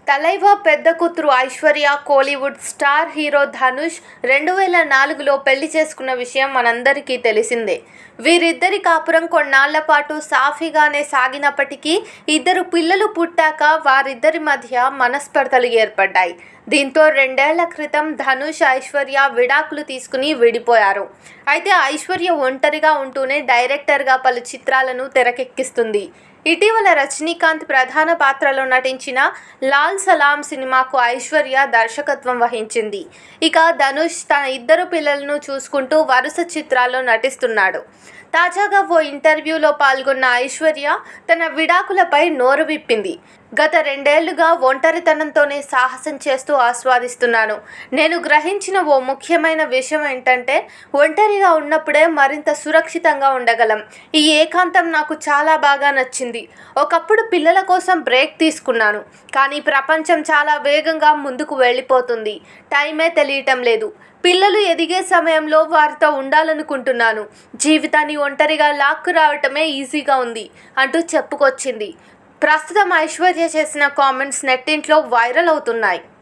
తలైవా పెద్ద కూతురు Aishwarya Kollywood star hero Dhanush రెండు వేల నాలుగులో పెళ్లి చేసుకున్న విషయం మనందరికీ తెలిసిందే వీరిద్దరి కాపురం కొన్నాళ్ల పాటు సాఫీగానే సాగినప్పటికీ ఇద్దరు పిల్లలు పుట్టాక వారిద్దరి మధ్య మనస్పర్ధలు ఏర్పడ్డాయి దీంతో రెండేళ్ల క్రితం ధనుష్ ఐశ్వర్య విడాకులు తీసుకుని విడిపోయారు అయితే ఐశ్వర్య ఒంటరిగా ఉంటూనే డైరెక్టర్గా పలు చిత్రాలను తెరకెక్కిస్తుంది ఇటీవల రజనీకాంత్ ప్రధాన పాత్రలో నటించిన లాల్ సలాం సినిమాకు ఐశ్వర్య దర్శకత్వం వహించింది ఇక ధనుష్ తన ఇద్దరు పిల్లలను చూసుకుంటూ వరుస చిత్రాల్లో నటిస్తున్నాడు తాజాగా ఓ ఇంటర్వ్యూలో పాల్గొన్న ఐశ్వర్య తన విడాకులపై నోరు విప్పింది గత రెండేళ్లుగా ఒంటరితనంతోనే సాహసం చేస్తూ ఆస్వాదిస్తున్నాను నేను గ్రహించిన ఓ ముఖ్యమైన విషయం ఏంటంటే ఒంటరిగా ఉన్నప్పుడే మరింత సురక్షితంగా ఉండగలం ఈ ఏకాంతం నాకు చాలా బాగా నచ్చింది ఒకప్పుడు పిల్లల కోసం బ్రేక్ తీసుకున్నాను కానీ ప్రపంచం చాలా వేగంగా ముందుకు వెళ్ళిపోతుంది టైమే తెలియటం లేదు పిల్లలు ఎదిగే సమయంలో వారితో ఉండాలనుకుంటున్నాను జీవితాన్ని ఒంటరిగా లాక్కు రావటమే ఈజీగా ఉంది అంటూ చెప్పుకొచ్చింది ప్రస్తుతం ఐశ్వర్య చేసిన కామెంట్స్ నెట్టింట్లో వైరల్ అవుతున్నాయి